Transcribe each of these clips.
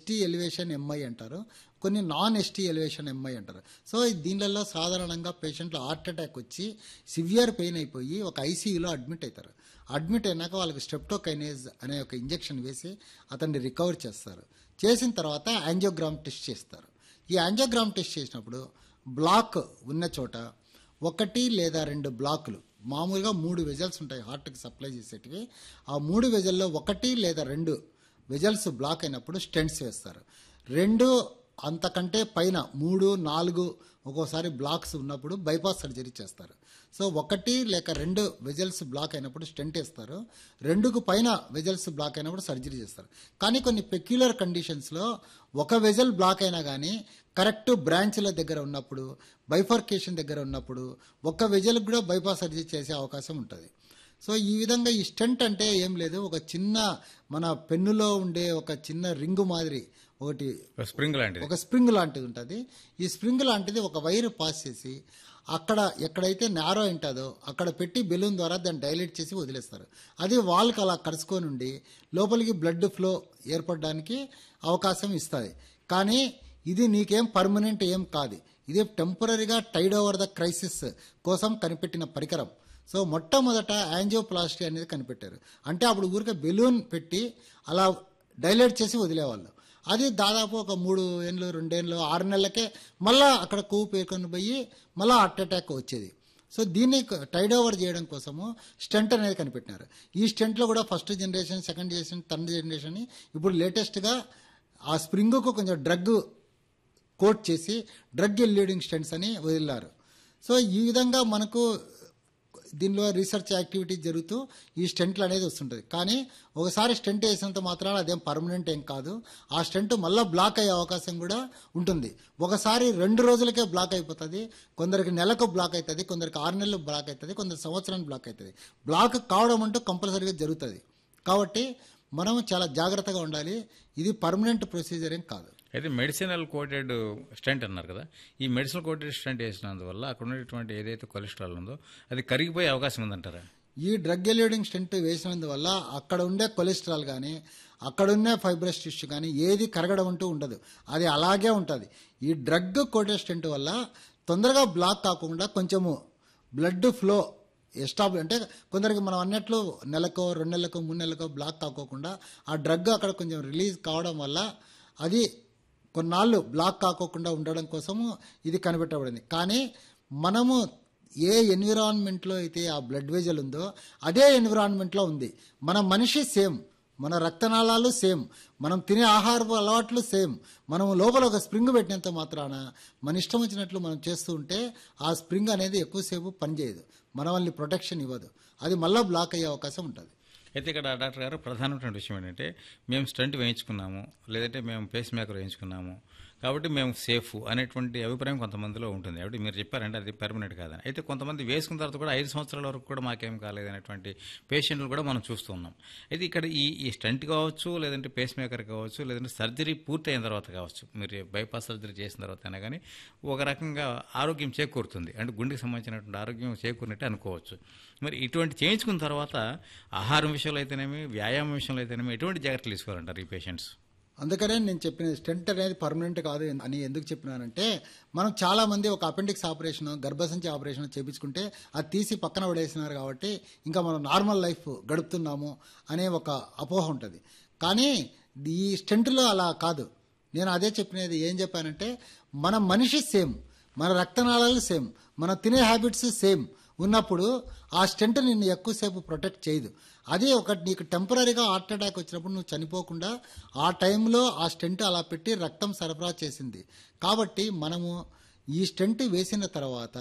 ST elevation MI అంటారు కొన్ని non ST elevation MI అంటారు సో దీనిలలో సాధారణంగా పేషెంట్లు హార్ట్ అటాక్ వచ్చి సివియర్ పెయిన్ అయిపోయి ఒక ఐసీయూలో అడ్మిట్ అవుతారు అడ్మిట్ అయినాక వాళ్ళకి స్టెప్టోకైనేజ్ అనే ఒక ఇంజెక్షన్ వేసి అతన్ని రికవర్ చేస్తారు చేసిన తర్వాత యాంజియోగ్రామ్ టెస్ట్ చేస్తారు ఈ యాంజియోగ్రామ్ టెస్ట్ చేసినప్పుడు బ్లాక్ ఉన్న చోట ఒకటి లేదా రెండు బ్లాకులు మామూలుగా మూడు వెజల్స్ ఉంటాయి హార్ట్కి సప్లై చేసేటివి ఆ మూడు వెజల్లో ఒకటి లేదా రెండు వెజల్స్ బ్లాక్ అయినప్పుడు స్టెంట్స్ వేస్తారు రెండు అంతకంటే పైన మూడు నాలుగు ఒక్కోసారి బ్లాక్స్ ఉన్నప్పుడు బైపాస్ సర్జరీ చేస్తారు సో ఒకటి లేక రెండు వెజల్స్ బ్లాక్ అయినప్పుడు స్టెంట్ వేస్తారు రెండుకు పైన వెజల్స్ బ్లాక్ అయినప్పుడు సర్జరీ చేస్తారు కానీ కొన్ని పెక్యులర్ కండిషన్స్లో ఒక వెజల్ బ్లాక్ అయినా కానీ కరెక్ట్ బ్రాంచ్ల దగ్గర ఉన్నప్పుడు బైఫర్కేషన్ దగ్గర ఉన్నప్పుడు ఒక వెజల్కి కూడా బైపాస్ సర్జరీ చేసే అవకాశం ఉంటుంది సో ఈ విధంగా ఈ స్టెంట్ అంటే ఏం లేదు ఒక చిన్న మన పెన్నులో ఉండే ఒక చిన్న రింగు మాదిరి ఒకటి స్ప్రింగ్ లాంటిది ఒక స్ప్రింగ్ లాంటిది ఉంటుంది ఈ స్ప్రింగ్ లాంటిది ఒక వైర్ పాస్ చేసి అక్కడ ఎక్కడైతే నేరో ఉంటుందో అక్కడ పెట్టి బెలూన్ ద్వారా దాన్ని డైలేట్ చేసి వదిలేస్తారు అది వాళ్ళకి అలా కరుచుకొని ఉండి లోపలికి బ్లడ్ ఫ్లో ఏర్పడడానికి అవకాశం ఇస్తుంది కానీ ఇది నీకేం పర్మనెంట్ ఏం కాదు ఇది టెంపరీగా టైడ్ ఓవర్ ద క్రైసిస్ కోసం కనిపెట్టిన పరికరం సో మొట్టమొదట యాంజియోప్లాస్టీ అనేది కనిపెట్టారు అంటే అప్పుడు ఊరికే బెలూన్ పెట్టి అలా డైలేట్ చేసి వదిలేవాళ్ళు అది దాదాపు ఒక మూడు ఏళ్ళు రెండేళ్ళు ఆరు నెలలకే మళ్ళా అక్కడ కొవ్వు పేర్కొని పోయి మళ్ళీ హార్ట్ అటాక్ వచ్చేది సో దీన్ని టైడ్ ఓవర్ చేయడం కోసము స్టెంట్ అనేది కనిపెట్టినారు ఈ స్టెంట్లో కూడా first generation second generation third generation ఇప్పుడు లేటెస్ట్గా ఆ స్ప్రింగ్కు కొంచెం డ్రగ్ కోట్ చేసి డ్రగ్ ఎల్యూడింగ్ స్టెంట్స్ అని వదిలారు సో ఈ విధంగా మనకు దీనిలో రీసెర్చ్ యాక్టివిటీ జరుగుతూ ఈ స్టెంట్లు అనేది వస్తుంటుంది కానీ ఒకసారి స్టెంట్ వేసినంత మాత్రాన అదేం పర్మనెంట్ ఏం కాదు ఆ స్టెంట్ మళ్ళీ బ్లాక్ అయ్యే అవకాశం కూడా ఉంటుంది ఒకసారి రెండు రోజులకే బ్లాక్ అయిపోతుంది కొందరికి నెలకు బ్లాక్ అవుతుంది కొందరికి ఆరు నెలలు బ్లాక్ అవుతుంది కొందరు సంవత్సరానికి బ్లాక్ అవుతుంది బ్లాక్ కావడం అంటూ కంపల్సరీగా జరుగుతుంది కాబట్టి మనం చాలా జాగ్రత్తగా ఉండాలి ఇది పర్మనెంట్ ప్రొసీజర్ ఏం కాదు అయితే మెడిసినల్ కోటెడ్ స్టెంట్ అన్నారు కదా ఈ మెడిసినల్ కోటెడ్ స్టెంట్ వేసినందువల్ల అక్కడ ఉన్నటువంటి ఏదైతే కొలెస్ట్రాల్ ఉందో అది కరిగిపోయే అవకాశం ఉందంటారా ఈ డ్రగ్ ఎల్యూడింగ్ స్టెంట్ వేసినందువల్ల అక్కడ ఉండే కొలెస్ట్రాల్ కానీ అక్కడ ఉండే ఫైబ్రస్ టిష్యూ కానీ ఏది కరగడం అంటూ ఉండదు అది అలాగే ఉంటుంది ఈ డ్రగ్ కోటెడ్ స్టెంట్ వల్ల తొందరగా బ్లాక్ కాకుండా కొంచెము బ్లడ్ ఫ్లో ఎస్టాబ్ అంటే కొందరికి మనం అన్నట్లు నెలకో రెండు నెలలకో మూడు నెలలకో బ్లాక్ కాకోకుండా ఆ డ్రగ్ అక్కడ కొంచెం రిలీజ్ కావడం వల్ల అది కొన్నాళ్ళు బ్లాక్ కాకోకుండా ఉండడం కోసము ఇది కనిపెట్టబడింది కానీ మనము ఏ ఎన్విరాన్మెంట్లో అయితే ఆ బ్లడ్ వెజల్ ఉందో అదే ఎన్విరాన్మెంట్లో ఉంది మన మనిషి సేమ్ మన రక్తనాళాలు సేమ్ మనం తినే ఆహారపు అలవాట్లు సేమ్ మనం లోపల ఒక స్ప్రింగ్ పెట్టినంత మాత్రాన మన ఇష్టం వచ్చినట్లు మనం చేస్తూ ఉంటే ఆ స్ప్రింగ్ అనేది ఎక్కువసేపు పనిచేయదు మన వాళ్ళని ప్రొటెక్షన్ ఇవ్వదు అది మళ్ళీ బ్లాక్ అయ్యే అవకాశం ఉంటుంది అయితే ఇక్కడ డాక్టర్ గారు ప్రధానమైన విషయం ఏంటంటే మేము స్టంట్ వేయించుకున్నాము లేదంటే మేము పేస్ మేకర్ వేయించుకున్నాము కాబట్టి మేము సేఫ్ అనేటువంటి అభిప్రాయం కొంతమందిలో ఉంటుంది కాబట్టి మీరు చెప్పారంటే అది పర్మనెంట్ కాదని అయితే కొంతమంది వేసుకున్న తర్వాత కూడా ఐదు సంవత్సరాల వరకు కూడా మాకేం కాలేదు అనేటువంటి పేషెంట్లు కూడా మనం చూస్తున్నాం అయితే ఇక్కడ ఈ ఈ స్టంట్ కావచ్చు లేదంటే పేస్ మేకర్ కావచ్చు లేదంటే సర్జరీ పూర్తి అయిన తర్వాత కావచ్చు మీరు బైపాస్ సర్జరీ చేసిన తర్వాత అయినా కానీ ఒక రకంగా ఆరోగ్యం చేకూరుతుంది అంటే గుండెకి సంబంధించినటువంటి ఆరోగ్యం చేకూరినట్టే అనుకోవచ్చు మరి ఇటువంటి చేయించుకున్న తర్వాత ఆహారం విషయంలో అయితేనేమి వ్యాయామం విషయంలో అయితేనేమి ఎటువంటి జాగ్రత్తలు తీసుకోవాలంటారు ఈ పేషెంట్స్ అందుకనే నేను చెప్పిన స్టెంట్ అనేది పర్మనెంట్ కాదు అని ఎందుకు చెప్పినానంటే మనం చాలా మంది ఒక అపెండిక్స్ ఆపరేషన్ గర్భసంచి ఆపరేషన్ చేపించుకుంటే అది తీసి పక్కన పడేసినారు కాబట్టి ఇంకా మనం నార్మల్ లైఫ్ గడుపుతున్నాము అనే ఒక అపోహ ఉంటుంది కానీ ఈ స్టెంట్లో అలా కాదు నేను అదే చెప్పినది ఏం చెప్పానంటే మన మనిషి సేమ్ మన రక్తనాళాలు సేమ్ మన తినే హ్యాబిట్స్ సేమ్ ఉన్నప్పుడు ఆ స్టెంట్ నిన్ను ఎక్కువసేపు ప్రొటెక్ట్ చేయదు అది ఒక నీకు టెంపరీగా హార్ట్ అటాక్ వచ్చినప్పుడు నువ్వు చనిపోకుండా ఆ టైంలో ఆ స్టెంట్ అలా పెట్టి రక్తం సరఫరా చేసింది కాబట్టి మనము ఈ స్టెంట్ వేసిన తర్వాత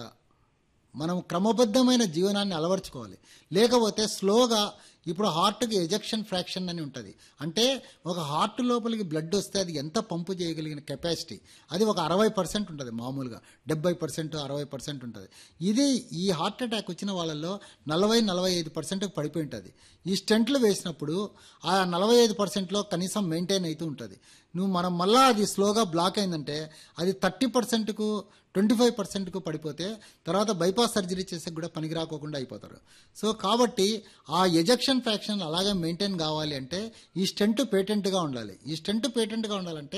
మనం క్రమబద్ధమైన జీవనాన్ని అలవర్చుకోవాలి లేకపోతే స్లోగా ఇప్పుడు హార్ట్కి ఎజెక్షన్ ఫ్రాక్షన్ అని ఉంటుంది అంటే ఒక హార్ట్ లోపలికి బ్లడ్ వస్తే అది ఎంత పంపు చేయగలిగిన కెపాసిటీ అది ఒక అరవై పర్సెంట్ ఉంటుంది మామూలుగా డెబ్బై పర్సెంట్ అరవై పర్సెంట్ ఉంటుంది ఇది ఈ హార్ట్ అటాక్ వచ్చిన వాళ్ళల్లో నలభై నలభై ఐదు పర్సెంట్ పడిపోయి ఉంటుంది ఈ స్టెంట్లు వేసినప్పుడు ఆ నలభై ఐదు పర్సెంట్లో కనీసం మెయింటైన్ అవుతూ ఉంటుంది నువ్వు మనం మళ్ళా అది స్లోగా బ్లాక్ అయిందంటే అది థర్టీ పర్సెంట్కు ట్వంటీ ఫైవ్ పర్సెంట్కు పడిపోతే తర్వాత బైపాస్ సర్జరీ చేసే కూడా పనికి రాకోకుండా అయిపోతారు సో కాబట్టి ఆ ఎజెక్షన్ ఫ్యాక్షన్ అలాగే మెయింటైన్ కావాలి అంటే ఈ స్టెంట్ పేటెంట్గా ఉండాలి ఈ స్టెంట్ పేటెంట్గా ఉండాలంటే